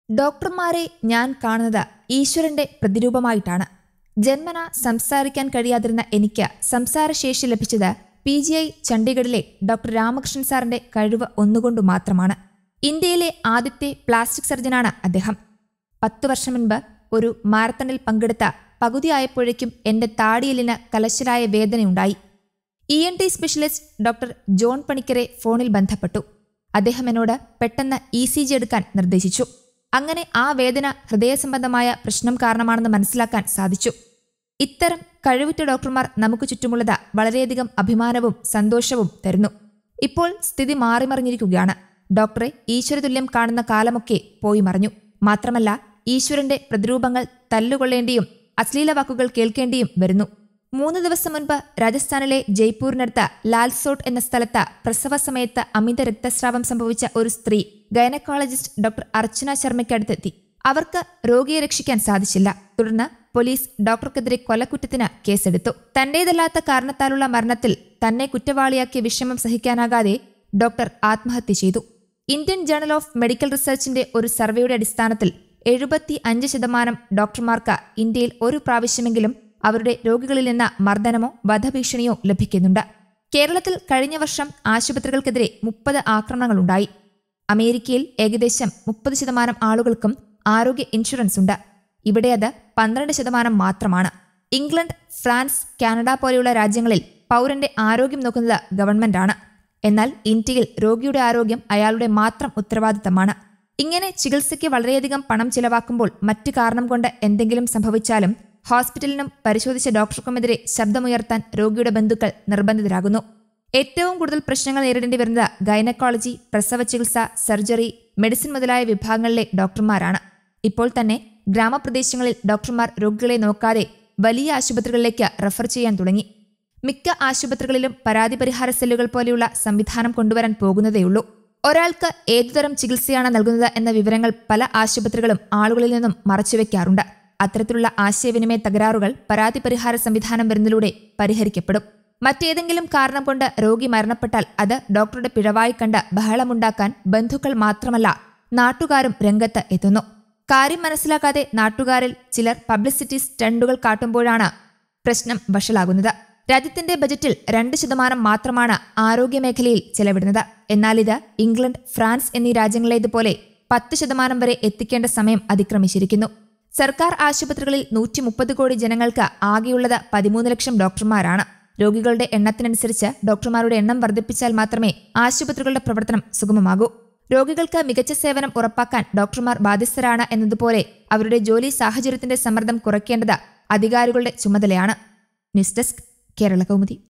ഡോക്ടർമാരെ ഞാൻ കാണുന്നത് ഈശ്വരന്റെ പ്രതിരൂപമായിട്ടാണ് ജന്മന സംസാരിക്കാൻ കഴിയാതിരുന്ന എനിക്ക് സംസാരശേഷി ലഭിച്ചത് പി ജി ഐ ചണ്ഡീഗഡിലെ ഡോക്ടർ രാമകൃഷ്ണൻ സാറിന്റെ കഴിവ് ഒന്നുകൊണ്ടു മാത്രമാണ് ഇന്ത്യയിലെ ആദ്യത്തെ പ്ലാസ്റ്റിക് സർജനാണ് അദ്ദേഹം പത്തു വർഷം മുൻപ് ഒരു മാരത്തണിൽ പങ്കെടുത്ത പകുതിയായപ്പോഴേക്കും എന്റെ താടിയലിന് കലശലായ വേദനയുണ്ടായി E N T specialist doctor John പണിക്കരെ ഫോണിൽ ബന്ധപ്പെട്ടു അദ്ദേഹം എന്നോട് പെട്ടെന്ന് ഇ സി ജി എടുക്കാൻ നിർദ്ദേശിച്ചു അങ്ങനെ ആ വേദന ഹൃദയസംബന്ധമായ പ്രശ്നം കാരണമാണെന്ന് മനസ്സിലാക്കാൻ സാധിച്ചു ഇത്തരം കഴിവുറ്റ ഡോക്ടർമാർ നമുക്ക് ചുറ്റുമുള്ളത് വളരെയധികം അഭിമാനവും സന്തോഷവും തരുന്നു ഇപ്പോൾ സ്ഥിതി മാറിമറിഞ്ഞിരിക്കുകയാണ് ഡോക്ടറെ ഈശ്വരതുല്യം കാണുന്ന കാലമൊക്കെ പോയി മറഞ്ഞു മാത്രമല്ല ഈശ്വരന്റെ പ്രതിരൂപങ്ങൾ തല്ലുകൊള്ളേണ്ടിയും അശ്ലീല വാക്കുകൾ കേൾക്കേണ്ടിയും വരുന്നു മൂന്ന് ദിവസം മുൻപ് രാജസ്ഥാനിലെ ജയ്പൂരിനടുത്ത് ലാൽസോട്ട് എന്ന സ്ഥലത്ത് പ്രസവ സമയത്ത് അമിത രക്തസ്രാവം സംഭവിച്ച ഒരു സ്ത്രീ ഗൈനക്കോളജിസ്റ്റ് ഡോക്ടർ അർച്ചന ശർമ്മയ്ക്കടുത്തെത്തി അവർക്ക് രോഗിയെ രക്ഷിക്കാൻ സാധിച്ചില്ല തുടർന്ന് പോലീസ് ഡോക്ടർക്കെതിരെ കൊലക്കുറ്റത്തിന് കേസെടുത്തു തന്റേതല്ലാത്ത കാരണത്താലുള്ള മരണത്തിൽ തന്നെ കുറ്റവാളിയാക്കിയ വിഷമം സഹിക്കാനാകാതെ ഡോക്ടർ ആത്മഹത്യ ചെയ്തു ഇന്ത്യൻ ജേണൽ ഓഫ് മെഡിക്കൽ റിസർച്ചിന്റെ ഒരു സർവേയുടെ അടിസ്ഥാനത്തിൽ എഴുപത്തി അഞ്ച് ശതമാനം ഡോക്ടർമാർക്ക് ഇന്ത്യയിൽ ഒരു പ്രാവശ്യമെങ്കിലും അവരുടെ രോഗികളിൽ നിന്ന് മർദ്ദനമോ വധഭീഷണിയോ ലഭിക്കുന്നുണ്ട് കേരളത്തിൽ കഴിഞ്ഞ വർഷം ആശുപത്രികൾക്കെതിരെ മുപ്പത് ആക്രമണങ്ങളുണ്ടായി അമേരിക്കയിൽ ഏകദേശം മുപ്പത് ശതമാനം ആളുകൾക്കും ആരോഗ്യ ഇൻഷുറൻസ് ഉണ്ട് ഇവിടെ അത് പന്ത്രണ്ട് ശതമാനം മാത്രമാണ് ഇംഗ്ലണ്ട് ഫ്രാൻസ് കാനഡ പോലെയുള്ള രാജ്യങ്ങളിൽ പൗരന്റെ ആരോഗ്യം നോക്കുന്നത് ഗവൺമെന്റാണ് എന്നാൽ ഇന്ത്യയിൽ രോഗിയുടെ ആരോഗ്യം അയാളുടെ മാത്രം ഉത്തരവാദിത്തമാണ് ഇങ്ങനെ ചികിത്സയ്ക്ക് വളരെയധികം പണം ചിലവാക്കുമ്പോൾ മറ്റു കാരണം കൊണ്ട് എന്തെങ്കിലും സംഭവിച്ചാലും ഹോസ്പിറ്റലിനും പരിശോധിച്ച ഡോക്ടർക്കുമെതിരെ ശബ്ദമുയർത്താൻ രോഗിയുടെ ബന്ധുക്കൾ നിർബന്ധിതരാകുന്നു ഏറ്റവും കൂടുതൽ പ്രശ്നങ്ങൾ നേരിടേണ്ടി വരുന്നത് ഗൈനക്കോളജി പ്രസവ ചികിത്സ സർജറി മെഡിസിൻ മുതലായ വിഭാഗങ്ങളിലെ ഡോക്ടർമാരാണ് ഇപ്പോൾ തന്നെ ഗ്രാമപ്രദേശങ്ങളിൽ ഡോക്ടർമാർ രോഗികളെ നോക്കാതെ വലിയ ആശുപത്രികളിലേക്ക് റഫർ ചെയ്യാൻ തുടങ്ങി മിക്ക ആശുപത്രികളിലും പരാതി പരിഹാര സെല്ലുകൾ പോലെയുള്ള സംവിധാനം കൊണ്ടുവരാൻ പോകുന്നതേയുള്ളൂ ഒരാൾക്ക് ഏതുതരം ചികിത്സയാണ് നൽകുന്നത് എന്ന വിവരങ്ങൾ പല ആശുപത്രികളും ആളുകളിൽ നിന്നും മറച്ചുവെക്കാറുണ്ട് അത്തരത്തിലുള്ള ആശയവിനിമയ തകരാറുകൾ പരാതി പരിഹാര സംവിധാനം വരുന്നതിലൂടെ പരിഹരിക്കപ്പെടും മറ്റേതെങ്കിലും കാരണം കൊണ്ട് രോഗി മരണപ്പെട്ടാൽ അത് ഡോക്ടറുടെ പിഴവായി കണ്ട് ബഹളമുണ്ടാക്കാൻ ബന്ധുക്കൾ മാത്രമല്ല നാട്ടുകാരും രംഗത്ത് എത്തുന്നു കാര്യം മനസ്സിലാക്കാതെ നാട്ടുകാരിൽ ചിലർ പബ്ലിസിറ്റി സ്റ്റണ്ടുകൾ കാട്ടുമ്പോഴാണ് പ്രശ്നം വഷളാകുന്നത് രാജ്യത്തിന്റെ ബജറ്റിൽ രണ്ട് ശതമാനം മാത്രമാണ് ആരോഗ്യമേഖലയിൽ ചെലവിടുന്നത് എന്നാൽ ഇത് ഇംഗ്ലണ്ട് ഫ്രാൻസ് എന്നീ രാജ്യങ്ങളിലേതുപോലെ പത്ത് ശതമാനം വരെ എത്തിക്കേണ്ട സമയം അതിക്രമിച്ചിരിക്കുന്നു സർക്കാർ ആശുപത്രികളിൽ നൂറ്റി മുപ്പത് കോടി ജനങ്ങൾക്ക് ആകെയുള്ളത് പതിമൂന്ന് ലക്ഷം ഡോക്ടർമാരാണ് രോഗികളുടെ എണ്ണത്തിനനുസരിച്ച് ഡോക്ടർമാരുടെ എണ്ണം വർദ്ധിപ്പിച്ചാൽ മാത്രമേ ആശുപത്രികളുടെ പ്രവർത്തനം സുഗമമാകൂ രോഗികൾക്ക് മികച്ച സേവനം ഉറപ്പാക്കാൻ ഡോക്ടർമാർ ബാധ്യസ്ഥരാണ് എന്നതുപോലെ അവരുടെ ജോലി സാഹചര്യത്തിന്റെ സമ്മർദ്ദം കുറയ്ക്കേണ്ടത് അധികാരികളുടെ ചുമതലയാണ് ന്യൂസ് ഡെസ്ക് കേരള കൗമുദി